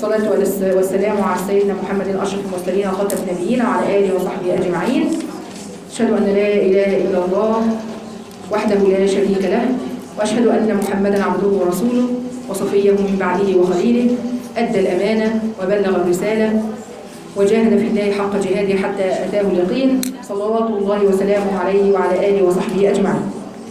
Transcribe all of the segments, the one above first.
والصلاة والس- والسلام على سيدنا محمد أشرف المرسلين وخاتم النبيين وعلى آله وصحبه أجمعين أشهد أن لا إله إلا الله وحده لا شريك له وأشهد أن محمدا عبده ورسوله وصفيه من بعده وخليله أدى الأمانة وبلغ الرسالة وجاهد في الله حق جهاده حتى أتاه اليقين صلوات الله وسلامه عليه وعلى آله وصحبه أجمعين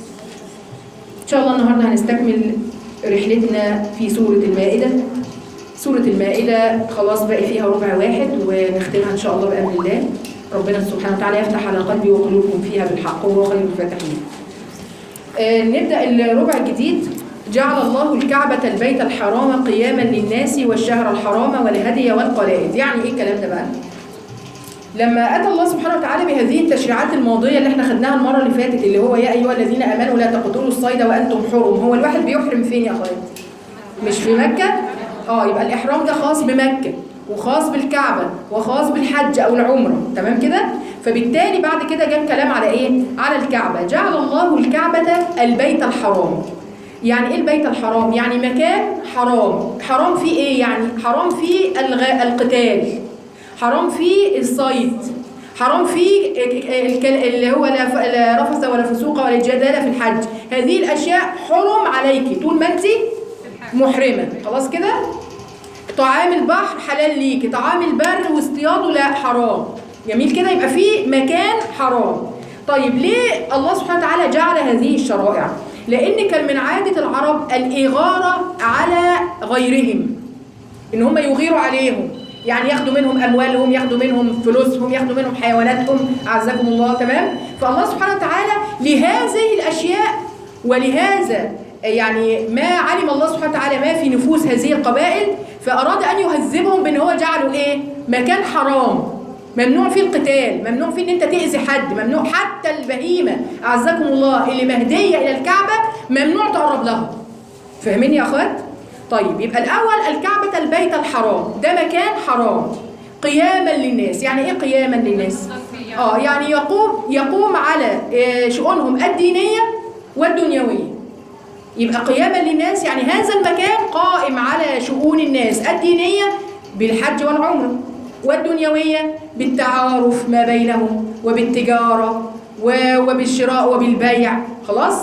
إن شاء الله النهاردة هنستكمل رحلتنا في سورة المائدة سورة المائدة خلاص باقي فيها ربع واحد ونختمها إن شاء الله بأمر الله ربنا سبحانه وتعالى يفتح على قلبي وقلوبكم فيها بالحق وهو خير الفاتحين آه، نبدأ الربع الجديد جعل الله الكعبة البيت الحرام قياما للناس والشهر الحرام والهدي والقلائد يعني ايه الكلام ده بقى لما اتى الله سبحانه وتعالى بهذه التشريعات الماضيه اللي احنا خدناها المره اللي فاتت اللي هو يا ايها الذين امنوا لا تقتلوا الصيد وانتم حرم هو الواحد بيحرم فين يا اخوات مش في مكه اه يبقى الاحرام ده خاص بمكه وخاص بالكعبه وخاص بالحج او العمره تمام كده فبالتالي بعد كده جاء الكلام على ايه على الكعبه جعل الله الكعبه البيت الحرام يعني ايه البيت الحرام يعني مكان حرام حرام فيه ايه يعني حرام فيه الغ... القتال حرام فيه الصيد حرام فيه الك- اللي هو لا ف- لا رفث ولا فسوق ولا جدال في الحج هذه الاشياء حرم عليكي طول ما انت محرمه خلاص كده طعام البحر حلال ليكي طعام البر واصطياده لا حرام جميل كده يبقى في مكان حرام طيب ليه الله سبحانه وتعالى جعل هذه الشرائع لان كان من عاده العرب الاغاره على غيرهم ان هم يغيروا عليهم يعني ياخدوا منهم اموالهم ياخدوا منهم فلوسهم ياخدوا منهم حيواناتهم اعزكم الله تمام فالله سبحانه وتعالى لهذه الاشياء ولهذا يعني ما علم الله سبحانه وتعالى ما في نفوس هذه القبائل فاراد ان يهذبهم بان هو جعله ايه مكان حرام ممنوع فيه القتال ممنوع فيه ان انت تاذي حد ممنوع حتى البهيمه اعزكم الله اللي مهديه الى الكعبه ممنوع تقرب لها فاهمين يا اخوات طيب يبقى الاول الكعبه البيت الحرام ده مكان حرام قياما للناس يعني ايه قياما للناس اه يعني يقوم يقوم على آه، شؤونهم الدينيه والدنيويه يبقى قياما للناس يعني هذا المكان قائم على شؤون الناس الدينيه بالحج والعمره والدنيويه بالتعارف ما بينهم وبالتجاره و- وبالشراء وبالبيع خلاص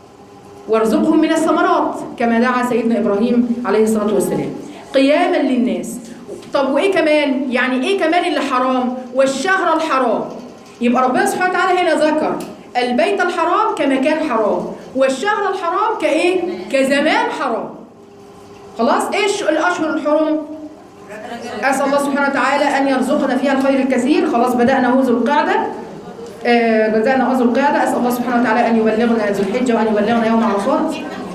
وارزقهم من الثمرات كما دعا سيدنا ابراهيم عليه الصلاه والسلام قياما للناس طب وايه كمان يعني ايه كمان اللي حرام والشهر الحرام يبقى ربنا سبحانه وتعالى هنا ذكر البيت الحرام كمكان حرام والشهر الحرام كايه كزمان حرام خلاص ايش الاشهر الحرم اسال الله سبحانه وتعالى ان يرزقنا فيها الخير الكثير خلاص بدانا هو ذو القعده آه، بدأنا ذو القعدة أسأل الله سبحانه وتعالى أن يبلغنا ذو الحجة وأن يبلغنا يوم عرفات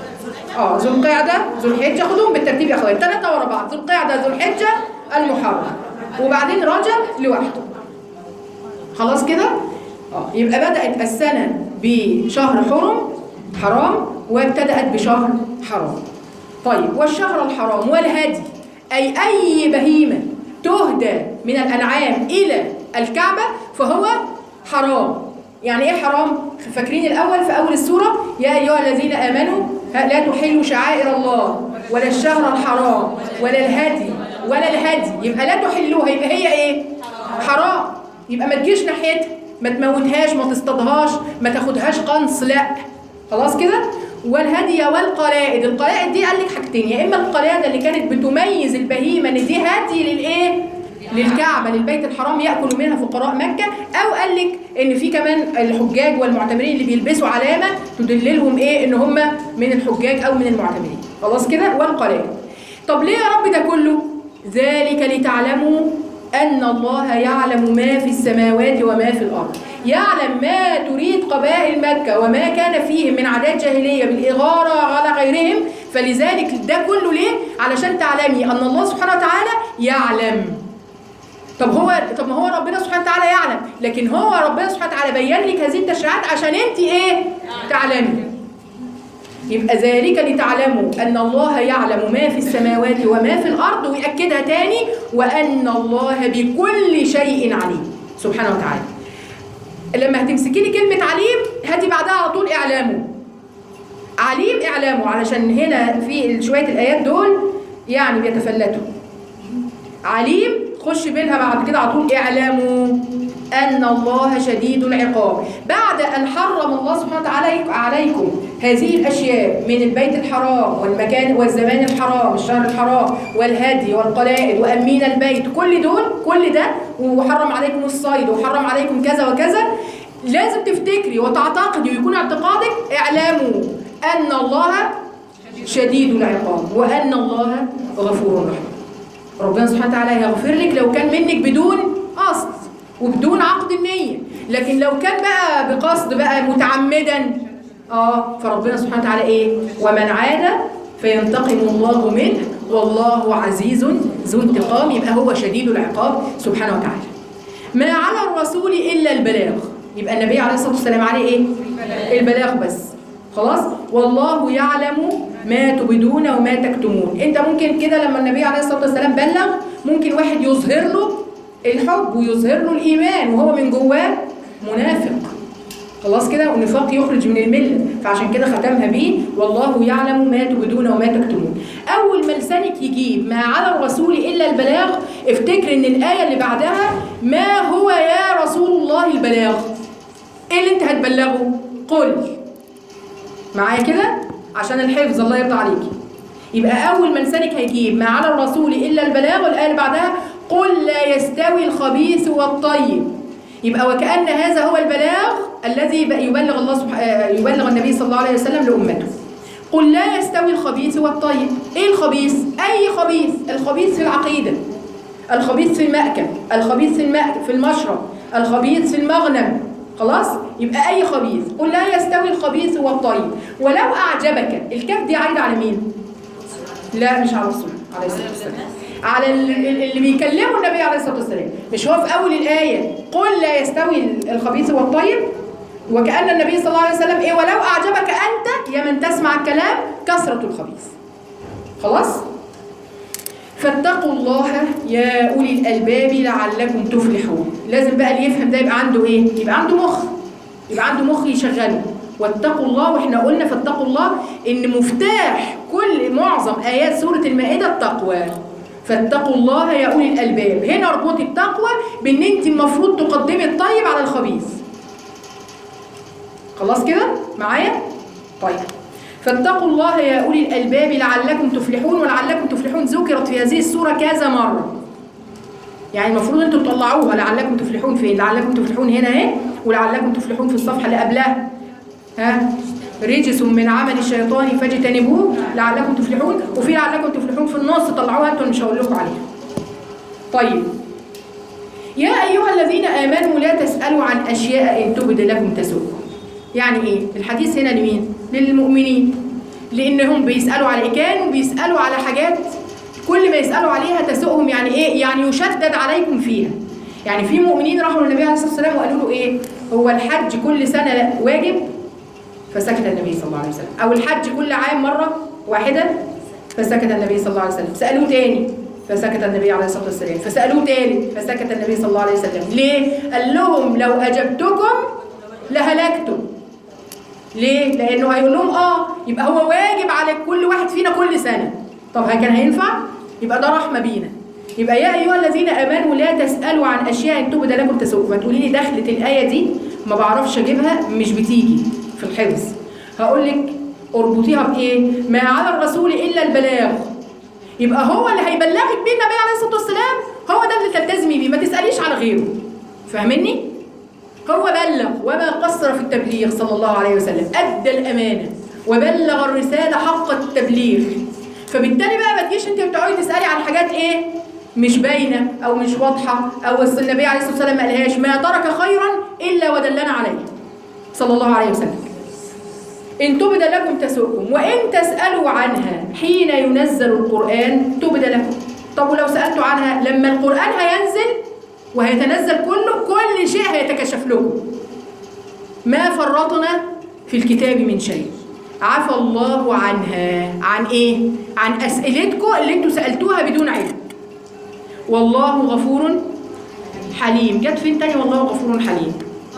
اه ذو القعدة ذو الحجة خدوهم بالترتيب يا أخويا ثلاثة ورا بعض ذو القعدة ذو الحجة المحرم وبعدين رجب لوحده خلاص كده اه يبقى بدأت السنة بشهر حرم حرام وابتدأت بشهر حرام طيب والشهر الحرام والهدي أي أي بهيمة تهدى من الأنعام إلى الكعبة فهو حرام يعني إيه حرام؟ فاكرين الأول في أول السورة يا أيها الذين آمنوا ها- لا تحلوا شعائر الله ولا الشهر الحرام ولا الهدي ولا الهدي يبقى لا تحلوها يبقى هي إيه؟ حرام يبقى ما تجيش ناحيتها ما تموتهاش ما تصطادهاش ما تاخدهاش قنص لا خلاص كده والهدي والقلائد القلائد دي قال لك حاجتين يا اما القلاده اللي كانت بتميز البهيمه ان دي هدي للايه للكعبه للبيت الحرام ياكل منها فقراء مكه او قال لك ان في كمان الحجاج والمعتمرين اللي بيلبسوا علامه تدللهم ايه ان هم من الحجاج او من المعتمرين خلاص كده والقلائد طب ليه يا رب ده كله ذلك لتعلموا أن الله يعلم ما في السماوات وما في الأرض يعلم ما تريد قبائل مكة وما كان فيهم من عادات جاهلية بالإغارة على غيرهم فلذلك ده كله ليه؟ علشان تعلمي أن الله سبحانه وتعالى يعلم طب هو طب ما هو ربنا سبحانه وتعالى يعلم لكن هو ربنا سبحانه وتعالى بين لك هذه التشريعات عشان انت ايه تعلمي يبقى ذلك لتعلموا أن الله يعلم ما في السماوات وما في الأرض ويأكدها تاني وأن الله بكل شيء عليم سبحانه وتعالى لما هتمسكي لي كلمة عليم هاتي بعدها على طول إعلامه عليم إعلامه علشان هنا في شوية الآيات دول يعني بيتفلتوا عليم خش بينها بعد كده على طول اعلموا ان الله شديد العقاب بعد ان حرم الله سبحانه وتعالى عليكم هذه الاشياء من البيت الحرام والمكان والزمان الحرام الشهر الحرام والهدي والقلائد وامين البيت كل دول كل ده وحرم عليكم الصيد وحرم عليكم كذا وكذا لازم تفتكري وتعتقدي ويكون اعتقادك اعلموا ان الله شديد العقاب وان الله غفور رحيم ربنا سبحانه وتعالى هيغفر لك لو كان منك بدون قصد وبدون عقد النية لكن لو كان بقى بقصد بقى متعمدا اه فربنا سبحانه وتعالى ايه ومن عاد فينتقم الله منه والله عزيز ذو انتقام يبقى هو شديد العقاب سبحانه وتعالى ما على الرسول الا البلاغ يبقى النبي عليه الصلاه والسلام عليه ايه البلاغ بس خلاص والله يعلم ما تبدون وما تكتمون انت ممكن كده لما النبي عليه الصلاه والسلام بلغ ممكن واحد يظهر له الحب ويظهر له الايمان وهو من جواه منافق خلاص كده والنفاق يخرج من المله فعشان كده ختمها بيه والله يعلم ما تبدون وما تكتمون اول ما لسانك يجيب ما على الرسول الا البلاغ افتكر ان الايه اللي بعدها ما هو يا رسول الله البلاغ ايه اللي انت هتبلغه قل معايا كده عشان الحفظ الله يرضى عليكي يبقى اول ما لسانك هيجيب ما على الرسول الا البلاغ والايه اللي بعدها قل لا يستوي الخبيث والطيب يبقى وكأن هذا هو البلاغ الذي يبلغ الله سبحانه يبلغ النبي صلى الله عليه وسلم لأمته قل لا يستوي الخبيث والطيب ايه الخبيث اي خبيث الخبيث في العقيده الخبيث في المأكل الخبيث في المأكل في المشرب الخبيث في المغنم خلاص يبقى اي خبيث قل لا يستوي الخبيث والطيب ولو اعجبك الكاف دي عايده على مين لا مش على الرسول عليه الصلاه والسلام على اللي بيكلمه النبي عليه الصلاه والسلام مش هو في اول الايه قل لا يستوي الخبيث والطيب وكأن النبي صلى الله عليه وسلم ايه ولو اعجبك انت يا من تسمع الكلام كثرة الخبيث خلاص فاتقوا الله يا اولي الالباب لعلكم تفلحون لازم بقى اللي يفهم ده يبقى عنده ايه يبقى عنده مخ يبقى عنده مخ يشغله واتقوا الله واحنا قلنا فاتقوا الله ان مفتاح كل معظم ايات سوره المائده التقوى فاتقوا الله يا اولي الالباب هنا اربطي التقوى بان انت المفروض تقدمي الطيب على الخبيث خلاص كده معايا طيب فاتقوا الله يا اولي الالباب لعلكم تفلحون ولعلكم تفلحون ذكرت في هذه السوره كذا مره يعني المفروض انتم تطلعوها لعلكم تفلحون فين لعلكم تفلحون هنا اهي ولعلكم تفلحون في الصفحه اللي قبلها ها رجس من عمل الشيطان فاجتنبوه لعلكم تفلحون وفي لعلكم تفلحون في النص طلعوها انتم مش هقول لكم عليها طيب يا ايها الذين امنوا لا تسالوا عن اشياء ان تبد لكم تسؤكم يعني ايه الحديث هنا لمين للمؤمنين لانهم بيسالوا على كانوا بيسالوا على حاجات كل ما يسالوا عليها تسؤهم يعني ايه يعني يشدد عليكم فيها يعني في مؤمنين راحوا للنبي عليه الصلاه والسلام وقالوا له ايه هو الحج كل سنه واجب فسكت النبي صلى الله عليه وسلم او الحج كل عام مره واحده فسكت النبي صلى الله عليه وسلم سالوه تاني فسكت النبي عليه الصلاه والسلام فسالوه تالت فسكت النبي صلى الله عليه وسلم ليه قال لهم لو اجبتكم لهلكتم ليه لانه هيقول لهم اه يبقى هو واجب على كل واحد فينا كل سنه طب كان هينفع يبقى ده رحمه بينا يبقى يا ايها الذين امنوا لا تسالوا عن اشياء تبد لكم تسوء ما تقولي لي دخلت الايه دي ما بعرفش اجيبها مش بتيجي في الحفظ هقول لك اربطيها بايه ما على الرسول الا البلاغ يبقى هو اللي هيبلغك بيه النبي عليه الصلاه والسلام هو ده اللي تلتزمي بيه ما تساليش على غيره فاهمني هو بلغ وما قصر في التبليغ صلى الله عليه وسلم ادى الامانه وبلغ الرساله حق التبليغ فبالتالي بقى ما تجيش انت بتقعدي تسالي عن حاجات ايه مش باينه او مش واضحه او النبي عليه الصلاه والسلام ما قالهاش ما ترك خيرا الا ودلنا عليه صلى الله عليه وسلم إن تبد لكم تسؤكم وإن تسألوا عنها حين ينزل القرآن تبد لكم طب ولو سألتوا عنها لما القرآن هينزل وهيتنزل كله كل شيء هيتكشف لكم ما فرطنا في الكتاب من شيء عفى الله عنها عن ايه عن اسئلتكم اللي انتوا سالتوها بدون علم والله غفور حليم جت فين تاني والله غفور حليم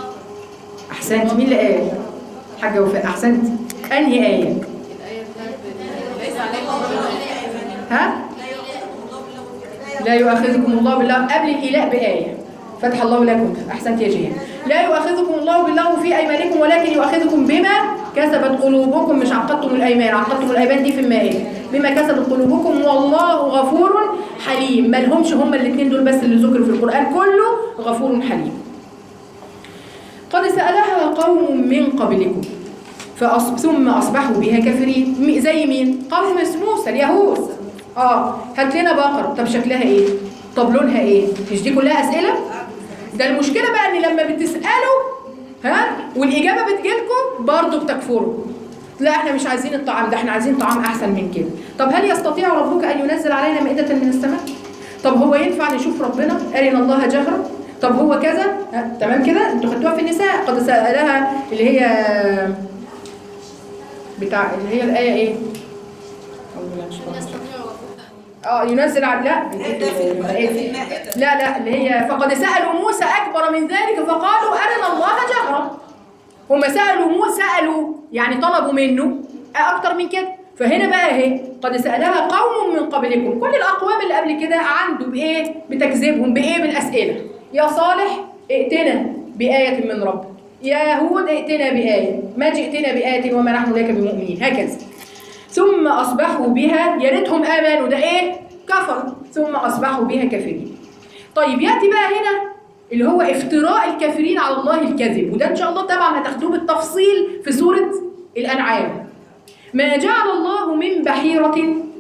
احسنت مين اللي قال حاجه وفاء احسنت انهي ايه ليس عليكم ها لا يؤاخذكم الله بالله قبل الإيلاء بآية فتح الله لكم أحسنت يا جيهان لا يؤاخذكم الله بالله في أيمانكم ولكن يؤاخذكم بما كسبت قلوبكم مش عقدتم الأيمان عقدتم الأيمان دي في المائدة بما كسبت قلوبكم والله غفور حليم ما لهمش هما الاثنين دول بس اللي ذكروا في القرآن كله غفور حليم قد سألها قوم من قبلكم فأص... ثم أصبحوا بها كافرين م- زي مين؟ قوم موسى اليهود اه هات لنا بقرة طب شكلها ايه؟ طب لونها ايه؟ مش دي كلها أسئلة؟ ده المشكلة بقى ان لما بتسألوا ها والإجابة بتجيلكم برضه بتكفروا لا احنا مش عايزين الطعام ده احنا عايزين طعام أحسن من كده طب هل يستطيع ربك أن ينزل علينا مائدة من السماء؟ طب هو ينفع نشوف ربنا؟ أرنا الله جهرا طب هو كذا ها، تمام كده انتوا خدتوها في النساء قد سألها اللي هي بتاع اللي هي الآية ايه؟ أعوذ بالله من الشيطان الرجيم. اه ينزل على لا ده في المائدة. لا لا اللي هي فقد سألوا موسى أكبر من ذلك فقالوا أرنا الله جهرا هم سألوا موسى سألوا يعني طلبوا منه أكتر من كده فهنا بقى اهي قد سألها قوم من قبلكم كل الأقوام اللي قبل كده عنده بإيه بتكذيبهم بإيه بالأسئلة يا صالح ائتنا بآية من ربك يا هود ائتنا بآية ما جئتنا بآية وما نحن لك بمؤمنين هكذا ثم أصبحوا بها يا ريتهم آمنوا ده إيه؟ كفروا ثم أصبحوا بها كافرين. طيب يأتي بقى هنا اللي هو افتراء الكافرين على الله الكذب وده إن شاء الله طبعا هتاخدوه بالتفصيل في سورة الأنعام. ما جعل الله من بحيرة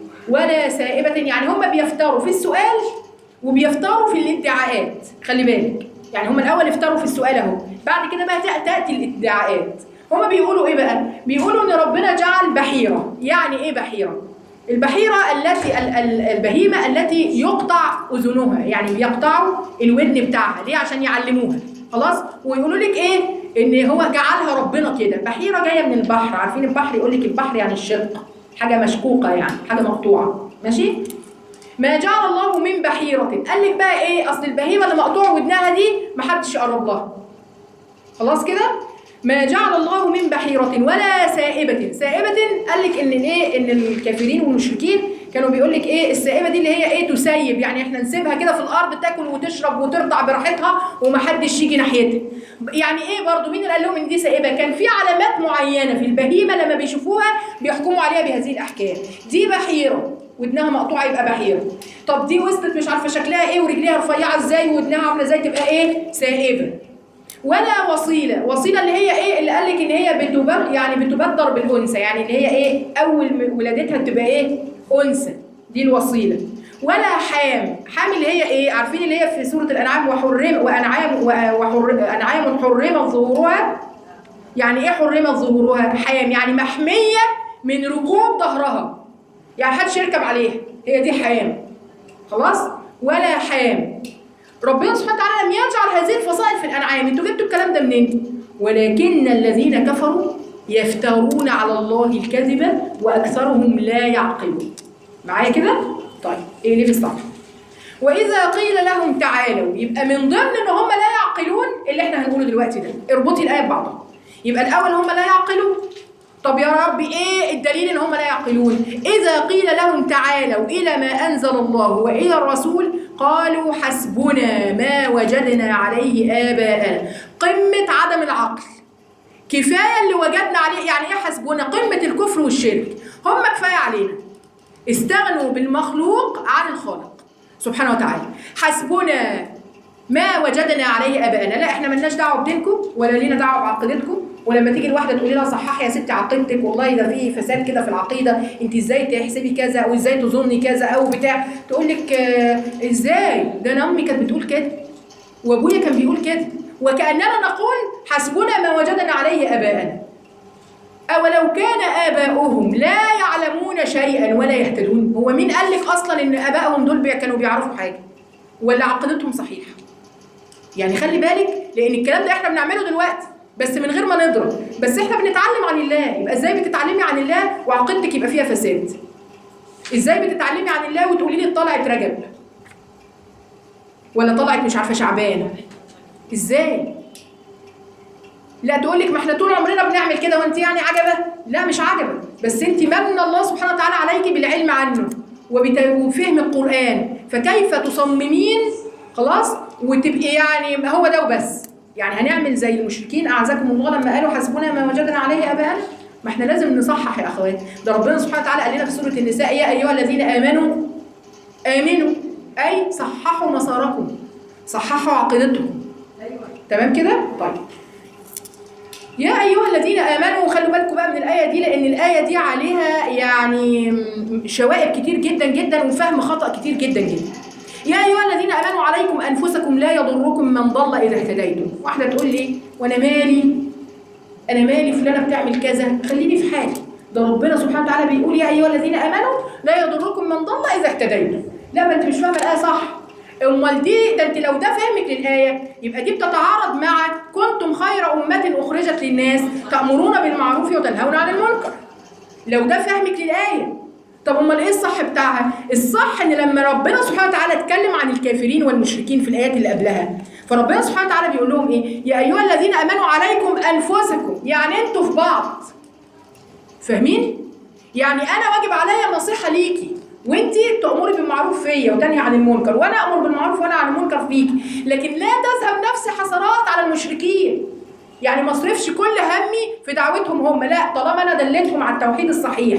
ولا سائبة يعني هم بيفتروا في السؤال وبيفتروا في الادعاءات خلي بالك يعني هم الأول افتروا في السؤال أهو بعد كده بقى تأ- تأتي الادعاءات هم بيقولوا إيه بقى؟ بيقولوا إن ربنا جعل بحيرة يعني إيه بحيرة؟ البحيرة التي ال- ال- البهيمة التي يقطع أذنها يعني بيقطعوا الودن بتاعها ليه عشان يعلموها خلاص ويقولوا لك ايه ان هو جعلها ربنا كده بحيره جايه من البحر عارفين البحر يقول لك البحر يعني الشق حاجه مشقوقه يعني حاجه مقطوعه ماشي ما جعل الله من بحيره قال لك بقى ايه اصل البهيمه اللي مقطوع ودنها دي محدش يقرب لها خلاص كده ما جعل الله من بحيرة ولا سائبة سائبة قال لك ان الايه ان الكافرين والمشركين كانوا بيقول لك ايه السائبة دي اللي هي ايه تسيب يعني احنا نسيبها كده في الارض تاكل وتشرب وترضع براحتها ومحدش يجي ناحيتها يعني ايه برضو مين اللي قال لهم ان دي سائبة كان في علامات معينة في البهيمة لما بيشوفوها بيحكموا عليها بهذه الاحكام دي بحيرة ودنها مقطوعه يبقى بحيره طب دي وصلت مش عارفه شكلها ايه ورجليها رفيعه ازاي ودنها عامله ازاي تبقى ايه سائبه ولا وصيلة وصيلة اللي هي ايه اللي قال لك ان هي بتبر يعني بتبدر بالانثى يعني اللي هي ايه اول م- ولادتها تبقى ايه انثى دي الوصيلة ولا حام حام اللي هي ايه عارفين اللي هي في سورة الانعام وحرم وانعام وحر انعام حرمت ظهورها يعني ايه حرمت ظهورها حام يعني محمية من ركوب ظهرها يعني محدش يركب عليها هي دي حام خلاص ولا حام ربنا سبحانه وتعالى لم يجعل هذه الفصائل في الانعام انتوا جبتوا الكلام ده منين ولكن الذين كفروا يفترون على الله الكذب واكثرهم لا يعقلون معايا كده طيب ايه اللي في الصح واذا قيل لهم تعالوا يبقى من ضمن ان هم لا يعقلون اللي احنا هنقوله دلوقتي ده اربطي الايه ببعضها يبقى الاول هم لا يعقلون طب يا رب ايه الدليل ان هم لا يعقلون اذا قيل لهم تعالوا الى ما انزل الله والى الرسول قالوا حسبنا ما وجدنا عليه اباءنا قمه عدم العقل كفايه اللي وجدنا عليه يعني ايه حسبنا قمه الكفر والشرك هم كفايه علينا استغنوا بالمخلوق عن الخالق سبحانه وتعالى حسبنا ما وجدنا عليه ابائنا لا احنا ملناش دعوه بدينكم ولا لينا دعوه بعقيدتكم ولما تيجي الواحده تقولي لها صححي يا ستي عقيدتك والله ده في فساد كده في العقيده انت ازاي تحسبي كذا او ازاي تظني كذا او بتاع تقول لك آه ازاي ده انا امي كانت بتقول كده وابويا كان بيقول كده وكاننا نقول حسبنا ما وجدنا عليه اباءنا أولو كان آباؤهم لا يعلمون شيئا ولا يهتدون هو مين قال لك أصلا إن آبائهم دول بي- كانوا بيعرفوا حاجة ولا عقيدتهم صحيحة يعني خلي بالك لأن الكلام ده إحنا بنعمله دلوقتي بس من غير ما نضرب بس إحنا بنتعلم عن الله يبقى إزاي بتتعلمي عن الله وعقيدتك يبقى فيها فساد إزاي بتتعلمي عن الله وتقولي لي طلعت رجب ولا طلعت مش عارفة شعبان إزاي لا تقول لك ما احنا طول عمرنا بنعمل كده وانت يعني عجبه لا مش عجبه بس انت من الله سبحانه وتعالى عليك بالعلم عنه وبت- وفهم القران فكيف تصممين خلاص وتبقي يعني هو ده وبس يعني هنعمل زي المشركين اعزكم الله لما قالوا حسبنا ما وجدنا عليه اباءنا ما احنا لازم نصحح يا اخوات ده ربنا سبحانه وتعالى قال لنا في سوره النساء يا ايها الذين امنوا امنوا اي صححوا مساركم صححوا عقيدتكم تمام كده طيب يا ايها الذين امنوا خلوا بالكم بقى من الايه دي لان الايه دي عليها يعني شوائب كتير جدا جدا وفهم خطا كتير جدا جدا يا ايها الذين امنوا عليكم انفسكم لا يضركم من ضل اذا اهتديتم واحده تقول لي وانا مالي انا مالي فلانه بتعمل كذا خليني في حالي ده ربنا سبحانه وتعالى بيقول يا ايها الذين امنوا لا يضركم من ضل اذا اهتديتم لا ما انت مش فاهمه الايه صح امال دي ده انت لو ده فهمك للايه يبقى دي بتتعارض مع كنتم خير امه اخرجت للناس تامرون بالمعروف وتنهون عن المنكر لو ده فهمك للايه طب امال ايه الصح بتاعها الصح ان لما ربنا سبحانه وتعالى اتكلم عن الكافرين والمشركين في الايات اللي قبلها فربنا سبحانه وتعالى بيقول لهم ايه يا ايها الذين امنوا عليكم انفسكم يعني انتوا في بعض فاهمين يعني انا واجب عليا نصيحه ليكي وانت تأمري بالمعروف فيا وتنهي عن المنكر وانا امر بالمعروف وانا عن المنكر فيكي لكن لا تذهب نفسي حسرات على المشركين يعني ما اصرفش كل همي في دعوتهم هم لا طالما انا دلتهم على التوحيد الصحيح